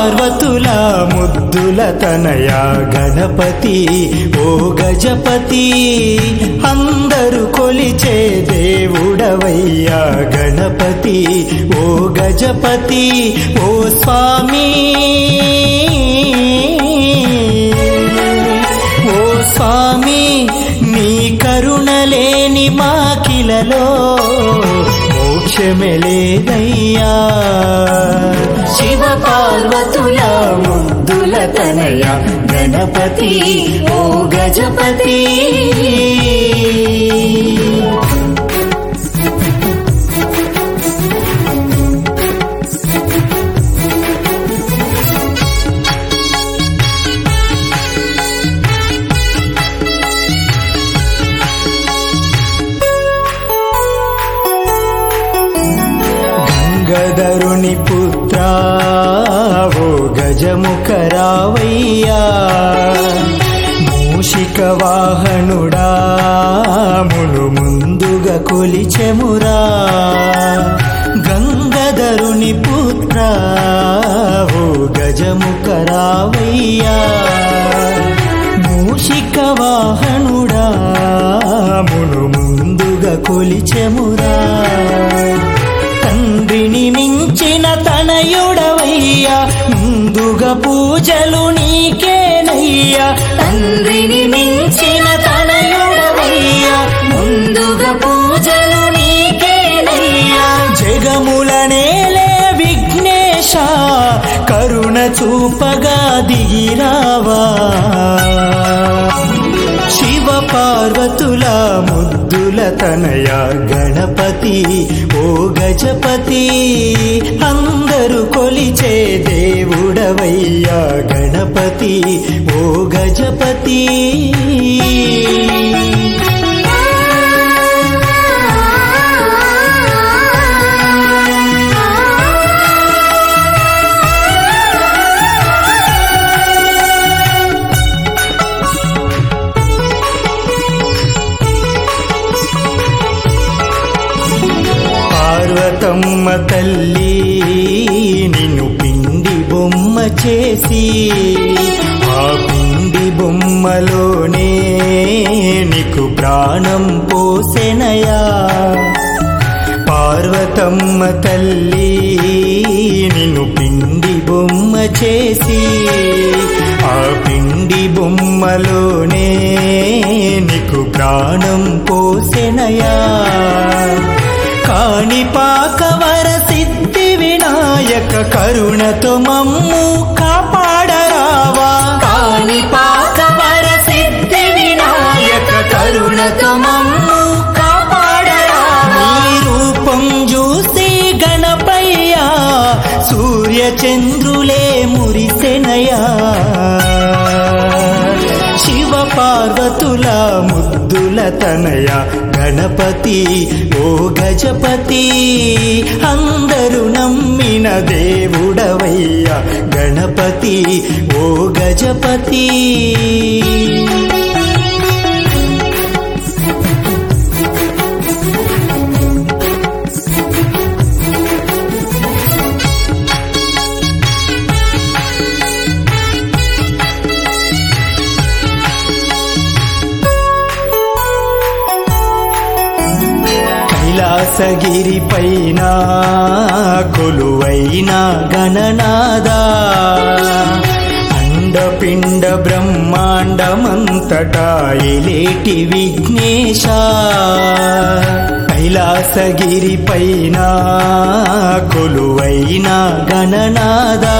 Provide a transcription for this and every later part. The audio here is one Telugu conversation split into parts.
పార్వతుల ముద్దుల తనయ గణపతి ఓ గజపతి అందరూ కొలిచే దేవుడవయ్యా గణపతి ఓ గజపతి ఓ స్వామి ఓ స్వామి నీ కరుణలేని మాకిలలో మోక్షమే లేదయ్యా శివ పార్వతుల ముద్దుల తనయ గణపతి ఓ గజపతి గంగధరుని పుత్ర ఓ గజముఖరావయ్యా మూషిక వాహనుడా మును ముందుగా కొలిచెమురా గంగధరుని పుత్ర ఓ గజముఖరావయ్యా మూషిక వాహనుడా మును ముందుగా కొలిచెమురా తండ్రిని మించిన తనయుడవయ్యా ముందుగా పూజలు నీకేనయ్యా తండ్రిని మించిన తనయుడవయ్యా ముందుగా పూజలు నీకేనయ్యా జగముల నేలే విఘ్నేశ కరుణ చూపగా దిగిరావా శివ పార్వతుల ముద్దుల తనయ గణపతి ఓ గజపతి అందరూ కొలిచే దేవుడవయ్యా గణపతి ఓ గజపతి పార్వతమ్మ తల్లి నిన్ను పిండి బొమ్మ చేసి ఆ పిండి బొమ్మలోనే నీకు ప్రాణం పోసెనయా పార్వతమ్మ తల్లి నిన్ను పిండి బొమ్మ చేసి ఆ పిండి బొమ్మలోనే నీకు ప్రాణం పోసెనయా కాణిపాకవర సిద్ధి వినాయక కరుణతో మమ్ము కాపాడరావా కాణిపాకవర సిద్ధి వినాయక కరుణతో మమ్ము కాపాడరావా నీ రూపం చూసి గణపయ్యా సూర్య చంద్రులే మురిసెనయా శివ పార్వతుల ముద్దుల తనయ గణపతి ఓ గజపతి అందరూ నమ్మిన దేవుడవయ్యా గణపతి ఓ గజపతి కైలాసగిరి పైన కొలువైన గణనాదా అండపిండ బ్రహ్మాండమంతటా ఎలేటి విఘ్నేశ కైలాసగిరి పైన కొలువైన గణనాదా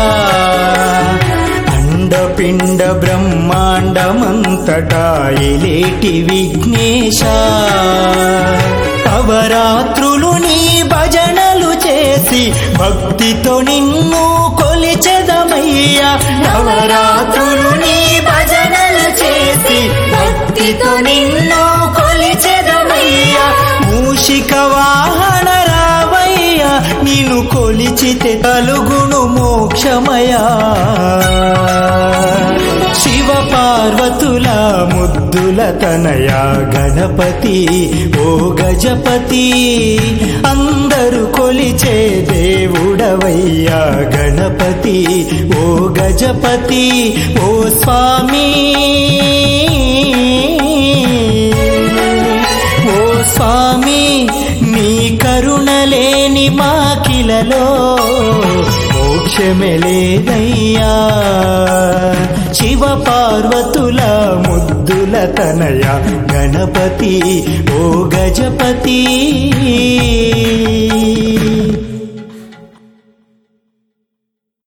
అండపిండ బ్రహ్మాండమంతటా ఎలేటి విఘ్నేశ నవరాత్రులు నీ భజనలు చేసి భక్తితో నిన్ను కొలిచెదమయ్యా నవరాత్రులు నీ భజనలు చేసి భక్తితో నిన్ను కొలిచెదమయ్యా మూషిక వాహన రావయ్యా నిన్ను కొలిచితే కలుగును మోక్షమయా శివ పార్వతుల ముద్దుల తనయ గణపతి ఓ గజపతి అందరూ కొలిచే దేవుడవయ్యా గణపతి ఓ గజపతి ఓ స్వామి ఓ స్వామి నీ కరుణలేని మాకిలలో మోక్షమే లేదయ్యా శివ పార్వతుల ముద్దుల తనయ గణపతి ఓ గజపతి